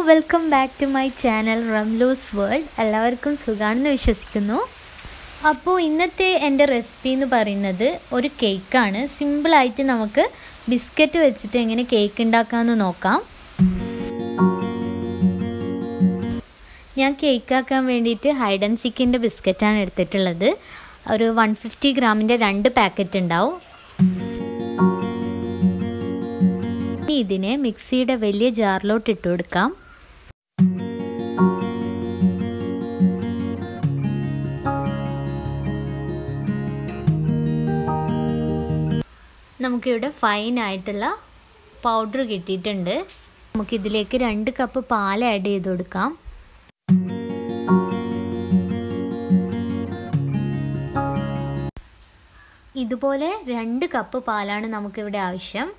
welcome back to my channel Ramlu's world എല്ലാവർക്കും സുഖമാണെന്ന് വിശ്വസിക്കുന്നു അപ്പോൾ ഇന്നത്തെ എൻ്റെ റെസിപ്പി എന്ന് പറയുന്നത് ഒരു കേക്കാണ് സിമ്പിളായിട്ട് നമുക്ക് ബിസ്ക്കറ്റ് വെച്ചിട്ട് എങ്ങനെ കേക്ക് ഉണ്ടാക്കാമെന്ന് നോക്കാം ഞാൻ കേക്ക് ആക്കാൻ വേണ്ടിയിട്ട് ഹൈഡ് ആൻഡ് സിക്കിൻ്റെ ബിസ്ക്കറ്റാണ് എടുത്തിട്ടുള്ളത് ഒരു വൺ ഫിഫ്റ്റി ഗ്രാമിൻ്റെ രണ്ട് പാക്കറ്റ് ഉണ്ടാവും ഇനി ഇതിനെ മിക്സിയുടെ വലിയ ജാറിലോട്ട് ഇട്ട് കൊടുക്കാം നമുക്കിവിടെ ഫൈൻ ആയിട്ടുള്ള പൗഡർ കിട്ടിയിട്ടുണ്ട് നമുക്കിതിലേക്ക് രണ്ട് കപ്പ് പാൽ ആഡ് ചെയ്ത് കൊടുക്കാം ഇതുപോലെ രണ്ട് കപ്പ് പാലാണ് നമുക്കിവിടെ ആവശ്യം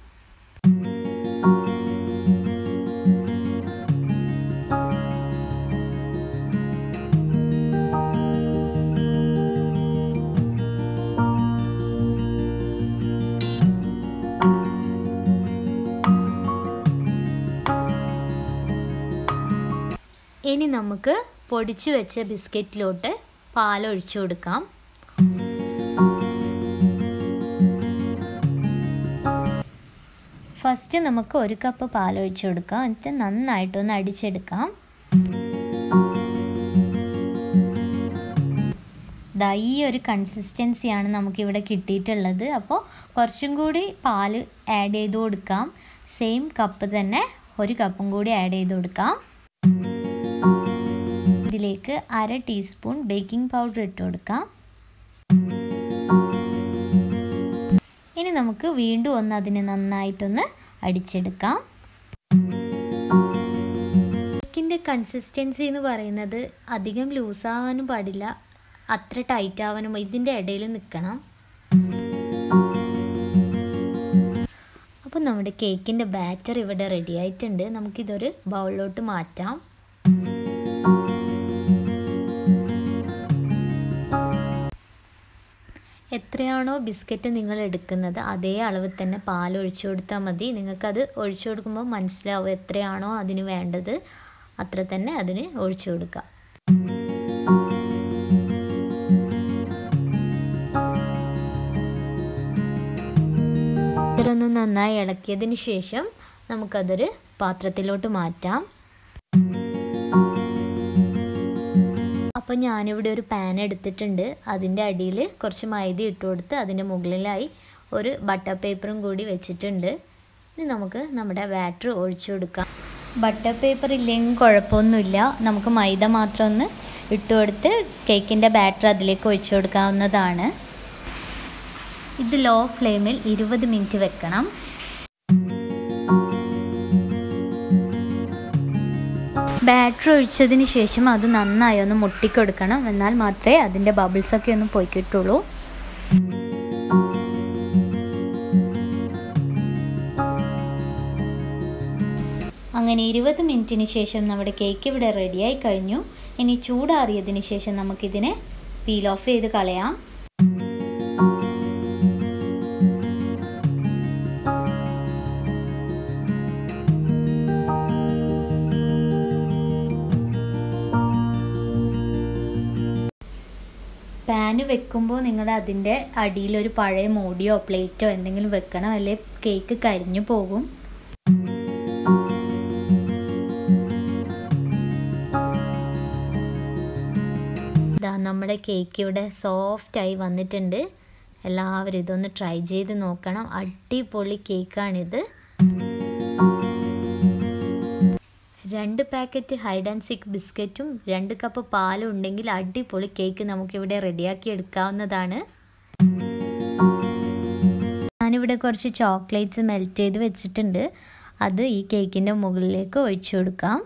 ഇനി നമുക്ക് പൊടിച്ചു വെച്ച ബിസ്ക്കറ്റിലോട്ട് പാലൊഴിച്ചു കൊടുക്കാം ഫസ്റ്റ് നമുക്ക് ഒരു കപ്പ് പാലൊഴിച്ചു കൊടുക്കാം എന്നിട്ട് നന്നായിട്ടൊന്ന് അടിച്ചെടുക്കാം ദാ ഈ ഒരു കൺസിസ്റ്റൻസിയാണ് നമുക്കിവിടെ കിട്ടിയിട്ടുള്ളത് അപ്പോൾ കുറച്ചും കൂടി പാല് ആഡ് ചെയ്ത് കൊടുക്കാം സെയിം കപ്പ് തന്നെ ഒരു കപ്പും കൂടി ആഡ് ചെയ്ത് കൊടുക്കാം ഇതിലേക്ക് അര ടീസ്പൂൺ ബേക്കിംഗ് പൗഡർ ഇട്ട് കൊടുക്കാം ഇനി നമുക്ക് വീണ്ടും ഒന്ന് അതിനെ നന്നായിട്ടൊന്ന് അടിച്ചെടുക്കാം കേക്കിൻ്റെ കൺസിസ്റ്റൻസി എന്ന് പറയുന്നത് അധികം ലൂസാവാനും പാടില്ല അത്ര ടൈറ്റ് ആവാനും ഇതിൻ്റെ ഇടയിൽ നിൽക്കണം അപ്പോൾ നമ്മുടെ കേക്കിൻ്റെ ബാറ്റർ ഇവിടെ റെഡി ആയിട്ടുണ്ട് നമുക്കിതൊരു ബൗളിലോട്ട് മാറ്റാം എത്രയാണോ ബിസ്ക്കറ്റ് നിങ്ങൾ എടുക്കുന്നത് അതേ അളവിൽ തന്നെ പാൽ ഒഴിച്ചു കൊടുത്താൽ മതി നിങ്ങൾക്കത് ഒഴിച്ചു കൊടുക്കുമ്പോൾ മനസ്സിലാവും എത്രയാണോ അതിന് വേണ്ടത് അത്ര തന്നെ അതിന് ഒഴിച്ചു കൊടുക്കുക ഇതൊന്ന് നന്നായി ഇളക്കിയതിന് ശേഷം നമുക്കതൊരു പാത്രത്തിലോട്ട് മാറ്റാം അപ്പോൾ ഞാനിവിടെ ഒരു പാൻ എടുത്തിട്ടുണ്ട് അതിൻ്റെ അടിയിൽ കുറച്ച് മൈദ ഇട്ട് കൊടുത്ത് അതിൻ്റെ മുകളിലായി ഒരു ബട്ടർ പേപ്പറും കൂടി വെച്ചിട്ടുണ്ട് ഇനി നമുക്ക് നമ്മുടെ ബാറ്റർ ഒഴിച്ചു കൊടുക്കാം ബട്ടർ പേപ്പർ ഇല്ലെങ്കിൽ കുഴപ്പമൊന്നുമില്ല നമുക്ക് മൈദ മാത്രം ഒന്ന് ഇട്ട് കൊടുത്ത് കേക്കിൻ്റെ ബാറ്റർ അതിലേക്ക് ഒഴിച്ചു കൊടുക്കാവുന്നതാണ് ഇത് ലോ ഫ്ലെയിമിൽ ഇരുപത് മിനിറ്റ് വെക്കണം ബാറ്റർ ഒഴിച്ചതിന് ശേഷം അത് നന്നായി ഒന്ന് മുട്ടിക്കൊടുക്കണം എന്നാൽ മാത്രമേ അതിൻ്റെ ബബിൾസൊക്കെ ഒന്ന് പോയി കിട്ടുള്ളൂ അങ്ങനെ ഇരുപത് മിനിറ്റിന് ശേഷം നമ്മുടെ കേക്ക് ഇവിടെ റെഡിയായി കഴിഞ്ഞു ഇനി ചൂടാറിയതിന് ശേഷം നമുക്കിതിനെ പീൽ ഓഫ് ചെയ്ത് കളയാം പാന് വെക്കുമ്പോൾ നിങ്ങൾ അതിൻ്റെ അടിയിൽ ഒരു പഴയ മൂടിയോ പ്ലേറ്റോ എന്തെങ്കിലും വെക്കണം അല്ലെ കേക്ക് കരിഞ്ഞു പോകും ഇതാ നമ്മുടെ കേക്ക് ഇവിടെ സോഫ്റ്റായി വന്നിട്ടുണ്ട് എല്ലാവരും ഇതൊന്ന് ട്രൈ ചെയ്ത് നോക്കണം അടിപൊളി കേക്കാണിത് രണ്ട് പാക്കറ്റ് ഹൈഡ് ആൻഡ് സിക്ക് ബിസ്ക്കറ്റും രണ്ട് കപ്പ് പാലും ഉണ്ടെങ്കിൽ അടിപൊളി കേക്ക് നമുക്കിവിടെ റെഡിയാക്കി എടുക്കാവുന്നതാണ് ഞാനിവിടെ കുറച്ച് ചോക്ലേറ്റ്സ് മെൽറ്റ് ചെയ്ത് വെച്ചിട്ടുണ്ട് അത് ഈ കേക്കിൻ്റെ മുകളിലേക്ക് ഒഴിച്ചു കൊടുക്കാം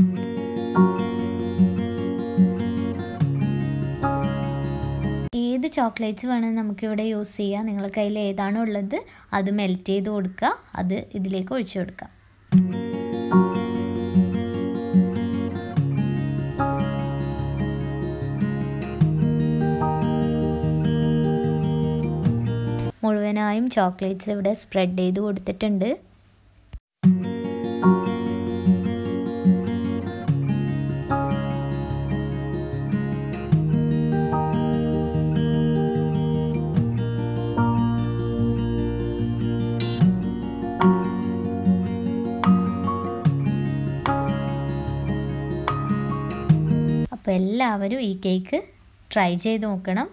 ഏത് ചോക്ലേറ്റ്സ് വേണമെങ്കിൽ നമുക്കിവിടെ യൂസ് ചെയ്യാം നിങ്ങളുടെ കയ്യിൽ ഏതാണോ ഉള്ളത് അത് മെൽറ്റ് ചെയ്ത് കൊടുക്കുക അത് ഇതിലേക്ക് ഒഴിച്ചു കൊടുക്കാം മുഴുവനായും ചോക്ലേറ്റ്സ് ഇവിടെ സ്പ്രെഡ് ചെയ്ത് കൊടുത്തിട്ടുണ്ട് അപ്പോൾ എല്ലാവരും ഈ കേക്ക് ട്രൈ ചെയ്ത് നോക്കണം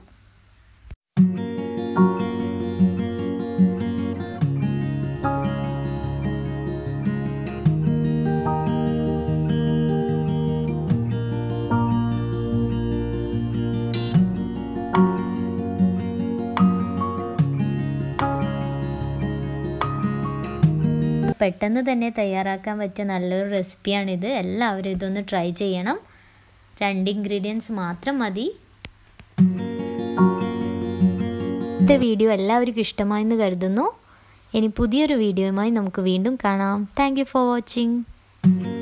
പെട്ടെന്ന് തന്നെ തയ്യാറാക്കാൻ പറ്റിയ നല്ലൊരു റെസിപ്പിയാണിത് എല്ലാവരും ഇതൊന്ന് ട്രൈ ചെയ്യണം രണ്ട് ഇൻഗ്രീഡിയൻസ് മാത്രം മതി ഇന്നത്തെ വീഡിയോ എല്ലാവർക്കും ഇഷ്ടമായെന്ന് കരുതുന്നു ഇനി പുതിയൊരു വീഡിയോയുമായി നമുക്ക് വീണ്ടും കാണാം താങ്ക് ഫോർ വാച്ചിങ്